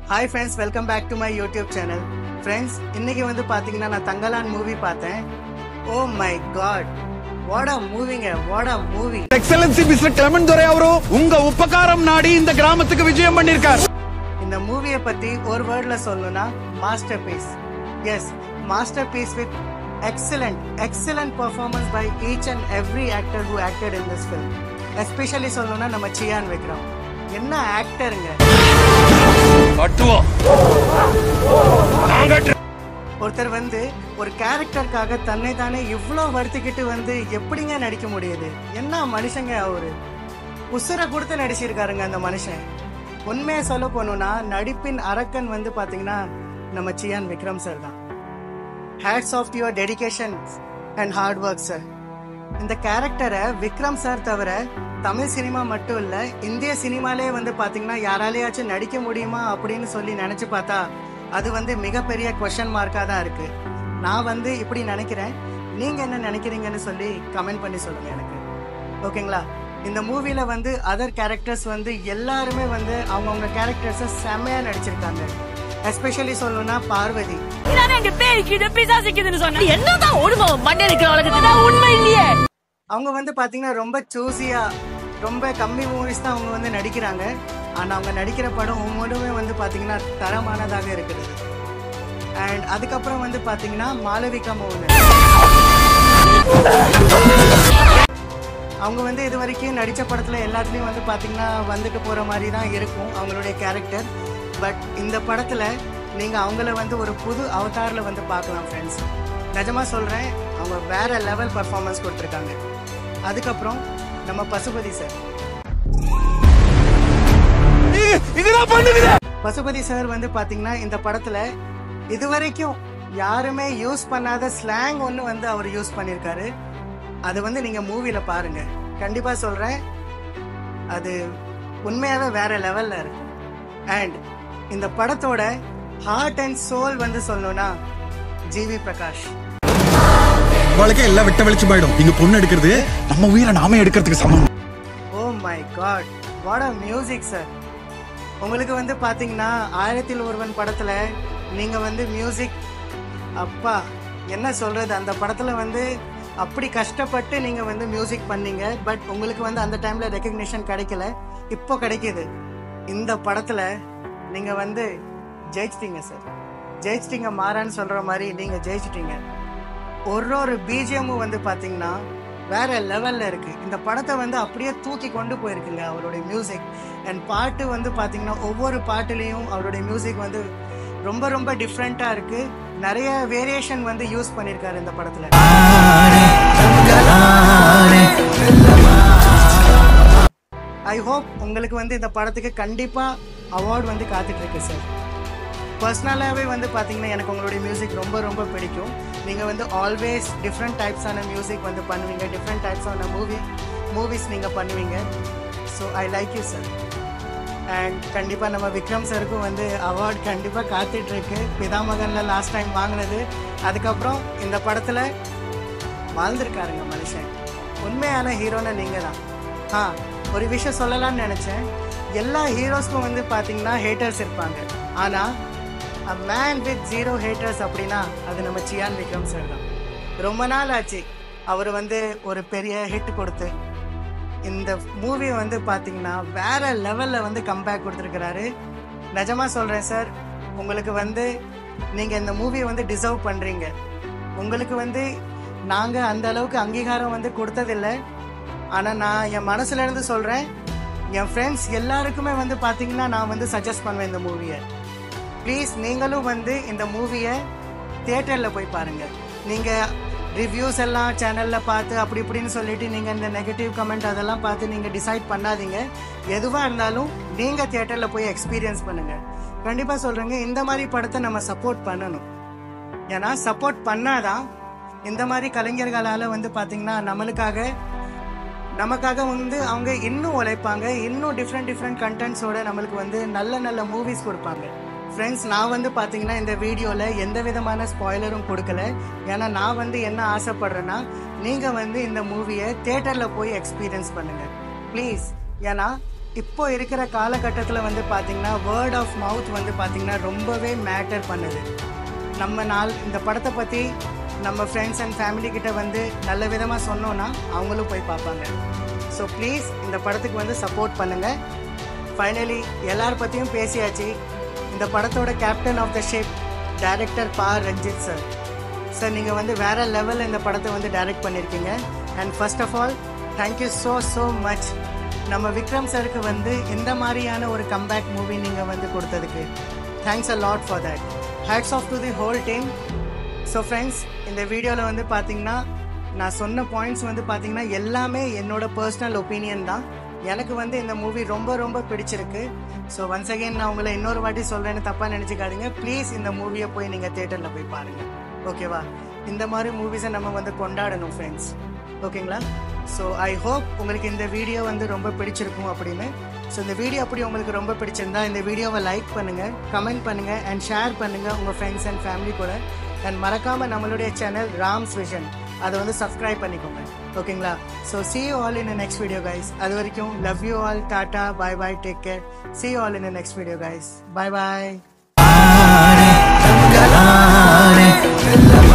hi friends welcome back to my YouTube channel friends இன்னைக்கு வந்து பாத்தீங்கன்னா நான் தங்கலான் மூவி பார்த்தேன் oh my god what a மூவிங்க what a movie excellency mister Clement ದೊರೆ ಅವರು ಉಂಗ ಉಪಕಾರಂ ನಾಡಿ இந்த கிராமத்துக்கு விஜயம் பண்ணிருக்கார் இந்த மூவியை பத்தி ஒரு வேர்ட்ல சொல்லணும்னா masterpiece yes masterpiece with excellent excellent performance by each and every actor who acted in this film especially சொல்லணும்னா நம்ம சியான் விக்ரம் என்ன ஆக்டருங்க ஒருத்தர் வந்து ஒரு கேரக்டருக்காக தன்னை தானே இவ்வளோ வருத்திக்கிட்டு வந்து எப்படிங்க நடிக்க முடியுது என்ன மனுஷங்க அவரு உசுரை கொடுத்து நடிச்சிருக்காருங்க அந்த மனுஷன் உண்மையை சொல்ல போனோம்னா நடிப்பின் அரக்கன் வந்து பாத்தீங்கன்னா நம்ம சியான் விக்ரம் சார் தான் hats off your dedication and hard work sir இந்த கேரக்டரை விக்ரம் சார் தவிர தமிழ் சினிமா மட்டும் இல்ல இந்திய சினிமாலே வந்து பாத்தீங்கன்னா யாராலையாச்சும் நடிக்க முடியுமா அப்படின்னு சொல்லி நினைச்சு பார்த்தா அது வந்து மிகப்பெரிய கொஷன் மார்க்கா தான் இருக்கு நான் வந்து இப்படி நினைக்கிறேன் நீங்க என்ன நினைக்கிறீங்கன்னு சொல்லி கமெண்ட் பண்ணி சொல்லுங்க எனக்கு ஓகேங்களா இந்த மூவில வந்து அதர் கேரக்டர்ஸ் வந்து எல்லாருமே வந்து அவங்கவுங்க கேரக்டர்ஸை செம்மையா நடிச்சிருக்காங்க எஸ்பெஷலி சொல்லணும்னா பார்வதி இதானே எங்க பேய்க்குது பிசாசிக்குதுன்னு சொன்னா என்னதான் உண்மை மண்ணை இருக்கிற உலகத்துல உண்மை இல்லையே அவங்க வந்து பாத்தீங்கன்னா ரொம்ப சூசியா ரொம்ப கம்மி மூவிஸ் தான் அவங்க வந்து நடிக்கிறாங்க ஆனா அவங்க நடிக்கிற படம் ஒவ்வொன்றுமே வந்து பாத்தீங்கன்னா தரமானதாக இருக்குது அண்ட் அதுக்கப்புறம் வந்து பாத்தீங்கன்னா மாளவிகா மோகன் அவங்க வந்து இது வரைக்கும் நடிச்ச படத்துல எல்லாத்துலயும் வந்து பாத்தீங்கன்னா வந்துட்டு போற மாதிரி தான் இருக்கும் அவங்களுடைய கேரக்டர் பட் இந்த படத்துல நீங்க அவங்கள வந்து ஒரு புது அவதாரில் வந்து பார்க்கலாம் ஃப்ரெண்ட்ஸ் நிஜமா சொல்றேன் அவங்க வேற லெவல் பர்ஃபார்மன்ஸ் கொடுத்துருக்காங்க அதுக்கப்புறம் நம்ம பசுபதி சார் இதுதான் பண்ணுகிற பசுபதி சார் வந்து பாத்தீங்கன்னா இந்த படத்துல இதுவரைக்கும் யாருமே யூஸ் பண்ணாத ஸ்லாங் ஒன்று வந்து அவர் யூஸ் பண்ணியிருக்காரு அது வந்து நீங்க மூவில பாருங்க கண்டிப்பா சொல்றேன் அது உண்மையாவே வேற லெவல்ல இருக்கும் அண்ட் இந்த படத்தோட ஹார்ட் அண்ட் சோல் வந்து சொல்லணும்னா ஜிவி பிரகாஷ் வாழ்க்கை எல்லாம் வெட்ட வெளிச்சமாயிடும் இங்க பொண்ணு எடுக்கிறது நம்ம உயிரை நாமே எடுக்கிறதுக்கு சமம் oh my god what a music sir உங்களுக்கு வந்து பாத்தீங்கன்னா ஆயிரத்தில் ஒருவன் படத்துல நீங்க வந்து மியூசிக் அப்பா என்ன சொல்றது அந்த படத்துல வந்து அப்படி கஷ்டப்பட்டு நீங்க வந்து மியூசிக் பண்ணீங்க பட் உங்களுக்கு வந்து அந்த டைம்ல ரெக்கக்னிஷன் கிடைக்கல இப்போ கிடைக்குது இந்த படத்துல நீங்க வந்து ஜெயிச்சிட்டீங்க சார் ஜெயிச்சிட்டீங்க மாறான்னு சொல்ற மாதிரி நீங்க ஜெயிச்சிட்டீங்க ஒரு ஒரு பிஜிஎம்மும் வந்து பாத்தீங்கன்னா வேற லெவல்ல இருக்கு இந்த படத்தை வந்து அப்படியே தூக்கி கொண்டு போயிருக்குங்க அவருடைய மியூசிக் அண்ட் பாட்டு வந்து பாத்தீங்கன்னா ஒவ்வொரு பாட்டுலேயும் அவருடைய மியூசிக் வந்து ரொம்ப ரொம்ப டிஃப்ரெண்டா இருக்கு நிறைய வேரியேஷன் வந்து யூஸ் பண்ணியிருக்காரு இந்த படத்துல ஐ ஹோப் உங்களுக்கு வந்து இந்த படத்துக்கு கண்டிப்பா அவார்ட் வந்து காத்துட்டு இருக்கு சார் பர்சனலாகவே வந்து பார்த்தீங்கன்னா எனக்கு உங்களுடைய மியூசிக் ரொம்ப ரொம்ப பிடிக்கும் நீங்கள் வந்து ஆல்வேஸ் டிஃப்ரெண்ட் டைப்ஸான மியூசிக் வந்து பண்ணுவீங்க டிஃப்ரெண்ட் டைப்ஸான மூவி மூவிஸ் நீங்கள் பண்ணுவீங்க so I like you sir and கண்டிப்பாக நம்ம விக்ரம் சருக்கும் வந்து அவார்ட் கண்டிப்பாக காத்துட்ருக்கு பிதாமகனில் லாஸ்ட் டைம் வாங்கினது அதுக்கப்புறம் இந்த படத்தில் வாழ்ந்திருக்காருங்க மனுஷன் உண்மையான ஹீரோனா நீங்கள் தான் ஆ ஒரு விஷயம் சொல்லலாம்னு நினச்சேன் எல்லா ஹீரோஸ்க்கும் வந்து பார்த்தீங்கன்னா ஹேட்டர்ஸ் இருப்பாங்க ஆனால் a man with zero haters அப்படின்னா அது நம்ம சியான் விக்ரம் சார் தான் ரொம்ப நாள் ஆச்சு அவர் வந்து ஒரு பெரிய ஹிட் கொடுத்து இந்த மூவி வந்து பார்த்தீங்கன்னா வேற லெவலில் வந்து கம்பேக் கொடுத்துருக்கிறாரு நிஜமா சொல்கிறேன் சார் உங்களுக்கு வந்து நீங்கள் இந்த மூவியை வந்து டிசர்வ் பண்ணுறீங்க உங்களுக்கு வந்து நாங்கள் அந்த அளவுக்கு அங்கீகாரம் வந்து கொடுத்ததில்லை ஆனால் நான் என் மனசுல இருந்து சொல்கிறேன் என் ஃப்ரெண்ட்ஸ் எல்லாருக்குமே வந்து பார்த்தீங்கன்னா நான் வந்து சஜஸ்ட் பண்ணுவேன் இந்த மூவியை ப்ளீஸ் நீங்களும் வந்து இந்த மூவியை தியேட்டரில் போய் பாருங்கள் நீங்கள் ரிவ்யூஸ் எல்லாம் சேனலில் பார்த்து அப்படி இப்படின்னு சொல்லிட்டு நீங்கள் இந்த நெகட்டிவ் கமெண்ட் அதெல்லாம் பார்த்து நீங்கள் டிசைட் பண்ணாதீங்க எதுவாக இருந்தாலும் நீங்கள் தியேட்டரில் போய் எக்ஸ்பீரியன்ஸ் பண்ணுங்கள் கண்டிப்பாக சொல்கிறேங்க இந்த மாதிரி படத்தை நம்ம சப்போர்ட் பண்ணணும் ஏன்னா சப்போர்ட் பண்ணாதான் இந்த மாதிரி கலைஞர்களால் வந்து பார்த்தீங்கன்னா நம்மளுக்காக நமக்காக வந்து அவங்க இன்னும் உழைப்பாங்க இன்னும் டிஃப்ரெண்ட் டிஃப்ரெண்ட் கண்டென்ட்ஸோட நம்மளுக்கு வந்து நல்ல நல்ல மூவிஸ் கொடுப்பாங்க ஃப்ரெண்ட்ஸ் நான் வந்து பார்த்தீங்கன்னா இந்த வீடியோவில் எந்த விதமான ஸ்பாய்லரும் கொடுக்கல ஏன்னா நான் வந்து என்ன ஆசைப்படுறேன்னா நீங்கள் வந்து இந்த மூவியை தேட்டரில் போய் எக்ஸ்பீரியன்ஸ் பண்ணுங்கள் ப்ளீஸ் ஏன்னா இப்போ இருக்கிற காலகட்டத்தில் வந்து பார்த்தீங்கன்னா வேர்ட் ஆஃப் மவுத் வந்து பார்த்தீங்கன்னா ரொம்பவே மேட்டர் பண்ணுது நம்ம நாள் இந்த படத்தை பற்றி நம்ம ஃப்ரெண்ட்ஸ் அண்ட் ஃபேமிலி கிட்ட வந்து நல்ல விதமாக சொன்னோன்னா அவங்களும் போய் பார்ப்பாங்க ஸோ ப்ளீஸ் இந்த படத்துக்கு வந்து சப்போர்ட் பண்ணுங்கள் ஃபைனலி எல்லார் பற்றியும் பேசியாச்சு இந்த படத்தோட captain of the ship director Pa Ranjith sir sir நீங்கள் வந்து வேற லெவலில் இந்த படத்தை வந்து டைரக்ட் பண்ணியிருக்கீங்க and first of all thank you so so much நம்ம விக்ரம் சாருக்கு வந்து இந்த மாதிரியான ஒரு கம்பேக் மூவி நீங்கள் வந்து கொடுத்ததுக்கு thanks a lot for that hats off to the whole team so friends இந்த வீடியோவில் வந்து பார்த்தீங்கன்னா நான் சொன்ன பாயிண்ட்ஸ் வந்து பார்த்தீங்கன்னா எல்லாமே என்னோட பர்சனல் ஒப்பீனியன் தான் எனக்கு வந்து இந்த மூவி ரொம்ப ரொம்ப பிடிச்சிருக்கு ஸோ ஒன்ஸ் அகைன் நான் உங்களை இன்னொரு வாட்டி சொல்கிறேன்னு தப்பாக நினச்சிக்காதீங்க ப்ளீஸ் இந்த மூவியை போய் நீங்கள் தேட்டரில் போய் பாருங்கள் ஓகேவா இந்த மாதிரி மூவிஸை நம்ம வந்து கொண்டாடணும் ஃப்ரெண்ட்ஸ் ஓகேங்களா ஸோ ஐ ஹோப் உங்களுக்கு இந்த வீடியோ வந்து ரொம்ப பிடிச்சிருக்கும் அப்படின்னு ஸோ இந்த வீடியோ அப்படி உங்களுக்கு ரொம்ப பிடிச்சிருந்தா இந்த வீடியோவை லைக் பண்ணுங்கள் கமெண்ட் பண்ணுங்கள் அண்ட் ஷேர் பண்ணுங்கள் உங்கள் ஃப்ரெண்ட்ஸ் அண்ட் ஃபேமிலி கூட அண்ட் மறக்காமல் நம்மளுடைய சேனல் ராம்ஸ் விஷன் அதை வந்து சப்ஸ்கிரைப் பண்ணிக்கோங்க ஓகேங்களா so see you all in next video guys அது வரைக்கும் love you all tata bye bye take care see you all in next video guys bye bye தங்களானே